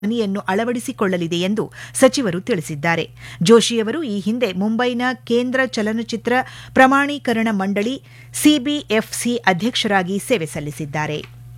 ಧ್ವನಿಯನ್ನು ಅಳವಡಿಸಿಕೊಳ್ಳಲಿದೆ ಎಂದು ಸಚಿವರು ತಿಳಿಸಿದ್ದಾರೆ ಜೋಶಿಯವರು ಈ ಹಿಂದೆ ಮುಂಬೈನ ಕೇಂದ್ರ ಚಲನಚಿತ್ರ ಪ್ರಮಾಣೀಕರಣ ಮಂಡಳಿ ಸಿಬಿಎಫ್ಸಿ ಅಧ್ಯಕ್ಷರಾಗಿ ಸೇವೆ ಸಲ್ಲಿಸಿದ್ದಾರೆ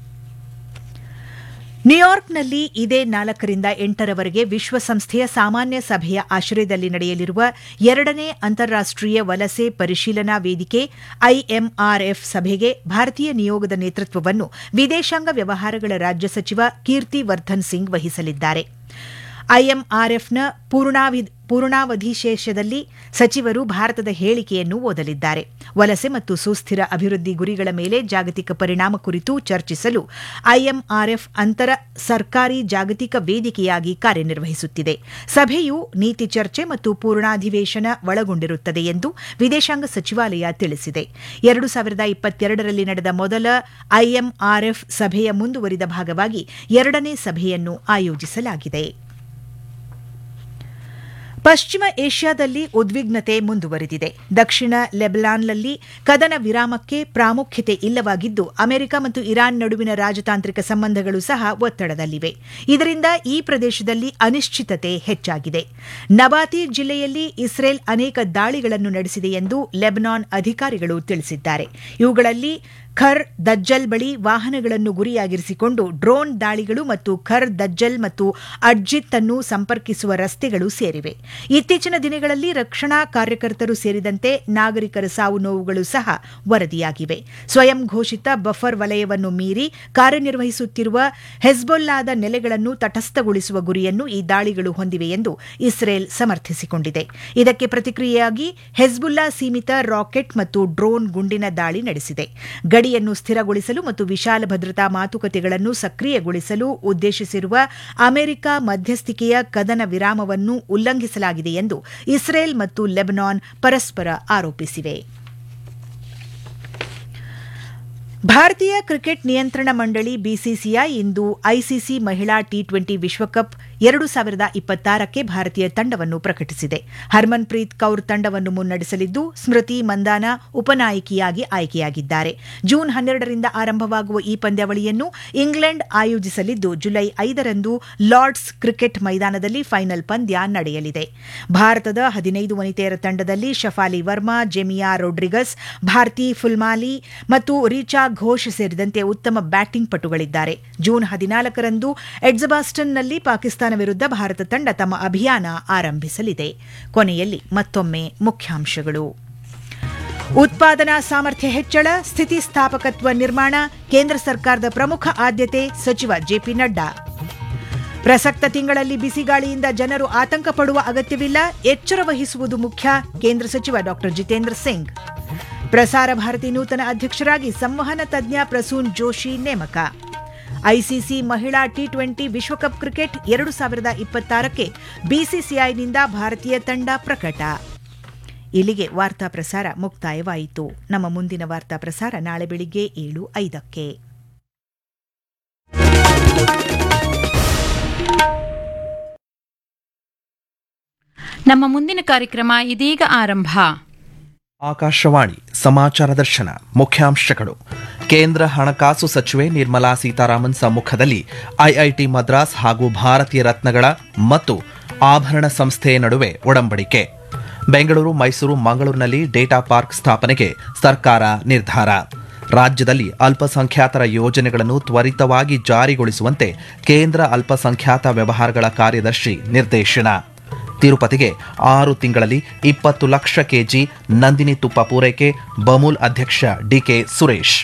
ನ್ಯೂಯಾರ್ಕ್ನಲ್ಲಿ ಇದೇ ನಾಲ್ಕರಿಂದ ಎಂಟರವರೆಗೆ ವಿಶ್ವಸಂಸ್ಥೆಯ ಸಾಮಾನ್ಯ ಸಭೆಯ ಆಶ್ರಯದಲ್ಲಿ ನಡೆಯಲಿರುವ ಎರಡನೇ ಅಂತಾರಾಷ್ಟೀಯ ವಲಸೆ ಪರಿಶೀಲನಾ ವೇದಿಕೆ ಐಎಂಆರ್ಎಫ್ ಸಭೆಗೆ ಭಾರತೀಯ ನಿಯೋಗದ ನೇತೃತ್ವವನ್ನು ವಿದೇಶಾಂಗ ವ್ಯವಹಾರಗಳ ರಾಜ್ಯ ಸಚಿವ ಕೀರ್ತಿ ವರ್ಧನ್ ಸಿಂಗ್ ವಹಿಸಲಿದ್ದಾರೆ ಐಎಂಆರ್ಎಫ್ನ ಪೂರ್ಣಾವಧಿಶೇಷದಲ್ಲಿ ಸಚಿವರು ಭಾರತದ ಹೇಳಿಕೆಯನ್ನು ಓದಲಿದ್ದಾರೆ ವಲಸೆ ಮತ್ತು ಸುಸ್ಥಿರ ಅಭಿವೃದ್ಧಿ ಗುರಿಗಳ ಮೇಲೆ ಜಾಗತಿಕ ಪರಿಣಾಮ ಕುರಿತು ಚರ್ಚಿಸಲು ಐಎಂಆರ್ಎಫ್ ಅಂತರ ಸರ್ಕಾರಿ ಜಾಗತಿಕ ವೇದಿಕೆಯಾಗಿ ಕಾರ್ಯನಿರ್ವಹಿಸುತ್ತಿದೆ ಸಭೆಯು ನೀತಿ ಚರ್ಚೆ ಮತ್ತು ಪೂರ್ಣಾಧಿವೇಶನ ಒಳಗೊಂಡಿರುತ್ತದೆ ಎಂದು ವಿದೇಶಾಂಗ ಸಚಿವಾಲಯ ತಿಳಿಸಿದೆ ಎರಡು ಸಾವಿರದ ಇಪ್ಪತ್ತೆರಡರಲ್ಲಿ ನಡೆದ ಮೊದಲ ಐಎಂಆರ್ಎಫ್ ಸಭೆಯ ಮುಂದುವರಿದ ಭಾಗವಾಗಿ ಎರಡನೇ ಸಭೆಯನ್ನು ಆಯೋಜಿಸಲಾಗಿದೆ ಪಶ್ಚಿಮ ಏಷ್ಯಾದಲ್ಲಿ ಉದ್ವಿಗ್ನತೆ ಮುಂದುವರೆದಿದೆ ದಕ್ಷಿಣ ಲೆಬನಾನ್ನಲ್ಲಿ ಕದನ ವಿರಾಮಕ್ಕೆ ಪ್ರಾಮುಖ್ಯತೆ ಇಲ್ಲವಾಗಿದ್ದು ಅಮೆರಿಕ ಮತ್ತು ಇರಾನ್ ನಡುವಿನ ರಾಜತಾಂತ್ರಿಕ ಸಂಬಂಧಗಳು ಸಹ ಒತ್ತಡದಲ್ಲಿವೆ ಇದರಿಂದ ಈ ಪ್ರದೇಶದಲ್ಲಿ ಅನಿಶ್ಚಿತತೆ ಹೆಚ್ಚಾಗಿದೆ ನಬಾತಿ ಜಿಲ್ಲೆಯಲ್ಲಿ ಇಸ್ರೇಲ್ ಅನೇಕ ದಾಳಿಗಳನ್ನು ನಡೆಸಿದೆ ಎಂದು ಲೆಬನಾನ್ ಅಧಿಕಾರಿಗಳು ತಿಳಿಸಿದ್ದಾರೆ ಇವುಗಳಲ್ಲಿ ಖರ್ ದಜ್ಜಲ್ ಬಳಿ ವಾಹನಗಳನ್ನು ಗುರಿಯಾಗಿರಿಸಿಕೊಂಡು ಡ್ರೋನ್ ದಾಳಿಗಳು ಮತ್ತು ಖರ್ ದಜ್ಜಲ್ ಮತ್ತು ಅಡ್ಜಿತ್ ಅನ್ನು ಸಂಪರ್ಕಿಸುವ ರಸ್ತೆಗಳು ಸೇರಿವೆ ಇತ್ತೀಚಿನ ದಿನಗಳಲ್ಲಿ ರಕ್ಷಣಾ ಕಾರ್ಯಕರ್ತರು ಸೇರಿದಂತೆ ನಾಗರಿಕರ ಸಾವು ನೋವುಗಳು ಸಹ ವರದಿಯಾಗಿವೆ ಸ್ವಯಂ ಘೋಷಿತ ಬಫರ್ ವಲಯವನ್ನು ಮೀರಿ ಕಾರ್ಯನಿರ್ವಹಿಸುತ್ತಿರುವ ಹೆಜ್ಬೊಲ್ಲಾದ ನೆಲೆಗಳನ್ನು ತಟಸ್ಥಗೊಳಿಸುವ ಗುರಿಯನ್ನು ಈ ದಾಳಿಗಳು ಹೊಂದಿವೆ ಎಂದು ಇಸ್ರೇಲ್ ಸಮರ್ಥಿಸಿಕೊಂಡಿದೆ ಇದಕ್ಕೆ ಪ್ರತಿಕ್ರಿಯೆಯಾಗಿ ಹೆಜ್ಬುಲ್ಲಾ ಸೀಮಿತ ರಾಕೆಟ್ ಮತ್ತು ಡ್ರೋನ್ ಗುಂಡಿನ ದಾಳಿ ನಡೆಸಿದೆ ಗಡಿಯನ್ನು ಸ್ಥಿರಗೊಳಿಸಲು ಮತ್ತು ವಿಶಾಲ ಭದ್ರತಾ ಮಾತುಕತೆಗಳನ್ನು ಸಕ್ರಿಯಗೊಳಿಸಲು ಉದ್ದೇಶಿಸಿರುವ ಅಮೆರಿಕ ಮಧ್ಯಸ್ಥಿಕೆಯ ಕದನ ವಿರಾಮವನ್ನು ಉಲ್ಲಂಘಿಸಲಾಗಿದೆ ಎಂದು ಇಸ್ರೇಲ್ ಮತ್ತು ಲೆಬನಾನ್ ಪರಸ್ಪರ ಆರೋಪಿಸಿವೆ ಭಾರತೀಯ ಕ್ರಿಕೆಟ್ ನಿಯಂತ್ರಣ ಮಂಡಳಿ ಬಿಸಿಸಿಐ ಇಂದು ಐಸಿಸಿ ಮಹಿಳಾ ಟಿ ಟ್ವೆಂಟಿ ವಿಶ್ವಕಪ್ ಎರಡು ಸಾವಿರದ ಇಪ್ಪತ್ತಾರಕ್ಕೆ ಭಾರತೀಯ ತಂಡವನ್ನು ಪ್ರಕಟಿಸಿದೆ ಹರ್ಮನ್ಪ್ರೀತ್ ಕೌರ್ ತಂಡವನ್ನು ಮುನ್ನಡೆಸಲಿದ್ದು ಸ್ಮೃತಿ ಮಂದಾನ ಉಪನಾಯಕಿಯಾಗಿ ಆಯ್ಕೆಯಾಗಿದ್ದಾರೆ ಜೂನ್ ಹನ್ನೆರಡರಿಂದ ಆರಂಭವಾಗುವ ಈ ಪಂದ್ಯಾವಳಿಯನ್ನು ಇಂಗ್ಲೆಂಡ್ ಆಯೋಜಿಸಲಿದ್ದು ಜುಲೈ ಐದರಂದು ಲಾರ್ಡ್ಸ್ ಕ್ರಿಕೆಟ್ ಮೈದಾನದಲ್ಲಿ ಫೈನಲ್ ಪಂದ್ಯ ನಡೆಯಲಿದೆ ಭಾರತದ ಹದಿನೈದು ವನಿತೆಯರ ತಂಡದಲ್ಲಿ ಶಫಾಲಿ ವರ್ಮಾ ಜೆಮಿಯಾ ರೊಡ್ರಿಗಸ್ ಭಾರತಿ ಫುಲ್ಮಾಲಿ ಮತ್ತು ರಿಚಾ ಘೋಷ್ ಸೇರಿದಂತೆ ಉತ್ತಮ ಬ್ಯಾಟಿಂಗ್ ಪಟುಗಳಿದ್ದಾರೆ ಜೂನ್ ಹದಿನಾಲ್ಕರಂದು ಎಡ್ಜಬಾಸ್ಟನ್ನಲ್ಲಿ ಪಾಕಿಸ್ತಾನ ವಿರುದ್ಧ ಭಾರತ ತಂಡ ತಮ್ಮ ಅಭಿಯಾನ ಆರಂಭಿಸಲಿದೆ ಕೊನೆಯಲ್ಲಿ ಮತ್ತೊಮ್ಮೆ ಮುಖ್ಯಾಂಶಗಳು ಉತ್ಪಾದನಾ ಸಾಮರ್ಥ್ಯ ಹೆಚ್ಚಳ ಸ್ಥಿತಿಸ್ಥಾಪಕತ್ವ ನಿರ್ಮಾಣ ಕೇಂದ್ರ ಸರ್ಕಾರದ ಪ್ರಮುಖ ಆದ್ಯತೆ ಸಚಿವ ಜೆಪಿ ನಡ್ಡಾ ಪ್ರಸಕ್ತ ತಿಂಗಳಲ್ಲಿ ಬಿಸಿಗಾಳಿಯಿಂದ ಜನರು ಆತಂಕ ಪಡುವ ಅಗತ್ಯವಿಲ್ಲ ಎಚ್ಚರ ವಹಿಸುವುದು ಮುಖ್ಯ ಕೇಂದ್ರ ಸಚಿವ ಡಾ ಜಿತೇಂದ್ರ ಸಿಂಗ್ ಪ್ರಸಾರ ಭಾರತಿ ನೂತನ ಅಧ್ಯಕ್ಷರಾಗಿ ಸಂವಹನ ತಜ್ಞ ಪ್ರಸೂನ್ ಜೋಶಿ ನೇಮಕ ಐಸಿಸಿ ಮಹಿಳಾ ಟಿ ಟ್ವೆಂಟಿ ವಿಶ್ವಕಪ್ ಕ್ರಿಕೆಟ್ ಎರಡು ಸಾವಿರದ ಇಪ್ಪತ್ತಾರಕ್ಕೆ ಬಿಸಿಸಿಐನಿಂದ ಭಾರತೀಯ ತಂಡ ಪ್ರಕಟ ಇಲ್ಲಿಗೆ ವಾರ್ತಾ ಪ್ರಸಾರ ಮುಕ್ತಾಯವಾಯಿತು ನಮ್ಮ ಮುಂದಿನ ವಾರ್ತಾ ಪ್ರಸಾರ ನಾಳೆ ಬೆಳಿಗ್ಗೆ ಏಳು ಐದಕ್ಕೆ ನಮ್ಮ ಮುಂದಿನ ಕಾರ್ಯಕ್ರಮ ಇದೀಗ ಆರಂಭ ಆಕಾಶವಾಣಿ ಸಮಾಚಾರ ದರ್ಶನ ಮುಖ್ಯಾಂಶಗಳು ಕೇಂದ್ರ ಹಣಕಾಸು ಸಚಿವೆ ನಿರ್ಮಲಾ ಸೀತಾರಾಮನ್ ಸಮ್ಮುಖದಲ್ಲಿ ಐಐಟಿ ಮದ್ರಾಸ್ ಹಾಗೂ ಭಾರತೀಯ ರತ್ನಗಳ ಮತ್ತು ಆಭರಣ ಸಂಸ್ಥೆಯ ನಡುವೆ ಒಡಂಬಡಿಕೆ ಬೆಂಗಳೂರು ಮೈಸೂರು ಮಂಗಳೂರಿನಲ್ಲಿ ಡೇಟಾ ಪಾರ್ಕ್ ಸ್ಥಾಪನೆಗೆ ಸರ್ಕಾರ ನಿರ್ಧಾರ ರಾಜ್ಯದಲ್ಲಿ ಅಲ್ಪಸಂಖ್ಯಾತರ ಯೋಜನೆಗಳನ್ನು ತ್ವರಿತವಾಗಿ ಜಾರಿಗೊಳಿಸುವಂತೆ ಕೇಂದ್ರ ಅಲ್ಪಸಂಖ್ಯಾತ ವ್ಯವಹಾರಗಳ ಕಾರ್ಯದರ್ಶಿ ನಿರ್ದೇಶನ ತಿರುಪತಿಗೆ ಆರು ತಿಂಗಳಲ್ಲಿ ಇಪ್ಪತ್ತು ಲಕ್ಷ ಕೆಜಿ ನಂದಿನಿ ತುಪ್ಪ ಪೂರೈಕೆ ಬಮೂಲ್ ಅಧ್ಯಕ್ಷ ಡಿಕೆ ಸುರೇಶ್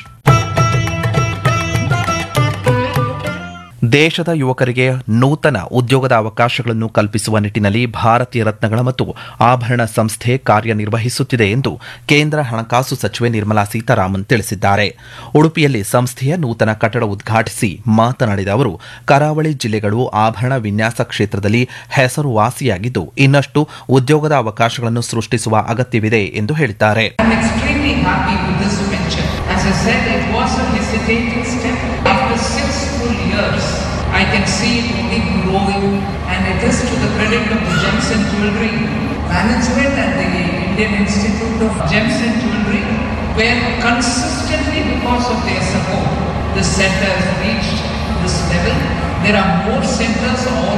ದೇಶದ ಯುವಕರಿಗೆ ನೂತನ ಉದ್ಯೋಗದ ಅವಕಾಶಗಳನ್ನು ಕಲ್ಪಿಸುವ ನಿಟ್ಟಿನಲ್ಲಿ ಭಾರತೀಯ ರತ್ನಗಳ ಮತ್ತು ಆಭರಣ ಸಂಸ್ಥೆ ಕಾರ್ಯನಿರ್ವಹಿಸುತ್ತಿದೆ ಎಂದು ಕೇಂದ್ರ ಹಣಕಾಸು ಸಚಿವೆ ನಿರ್ಮಲಾ ಸೀತಾರಾಮನ್ ತಿಳಿಸಿದ್ದಾರೆ ಉಡುಪಿಯಲ್ಲಿ ಸಂಸ್ಥೆಯ ನೂತನ ಕಟ್ಟಡ ಉದ್ಘಾಟಿಸಿ ಮಾತನಾಡಿದ ಅವರು ಕರಾವಳಿ ಜಿಲ್ಲೆಗಳು ಆಭರಣ ವಿನ್ಯಾಸ ಕ್ಷೇತ್ರದಲ್ಲಿ ಹೆಸರುವಾಸಿಯಾಗಿದ್ದು ಇನ್ನಷ್ಟು ಉದ್ಯೋಗದ ಅವಕಾಶಗಳನ್ನು ಸೃಷ್ಟಿಸುವ ಅಗತ್ಯವಿದೆ ಎಂದು ಹೇಳಿದ್ದಾರೆ I'm extremely happy with this venture. As I said, it was a hesitating step. After six full years, I can see it only growing, and it is to the credit of the Gems and Jewelry management and the Indian Institute of Gems and Jewelry, where consistently because of their support, this center has reached this level. There are more centers all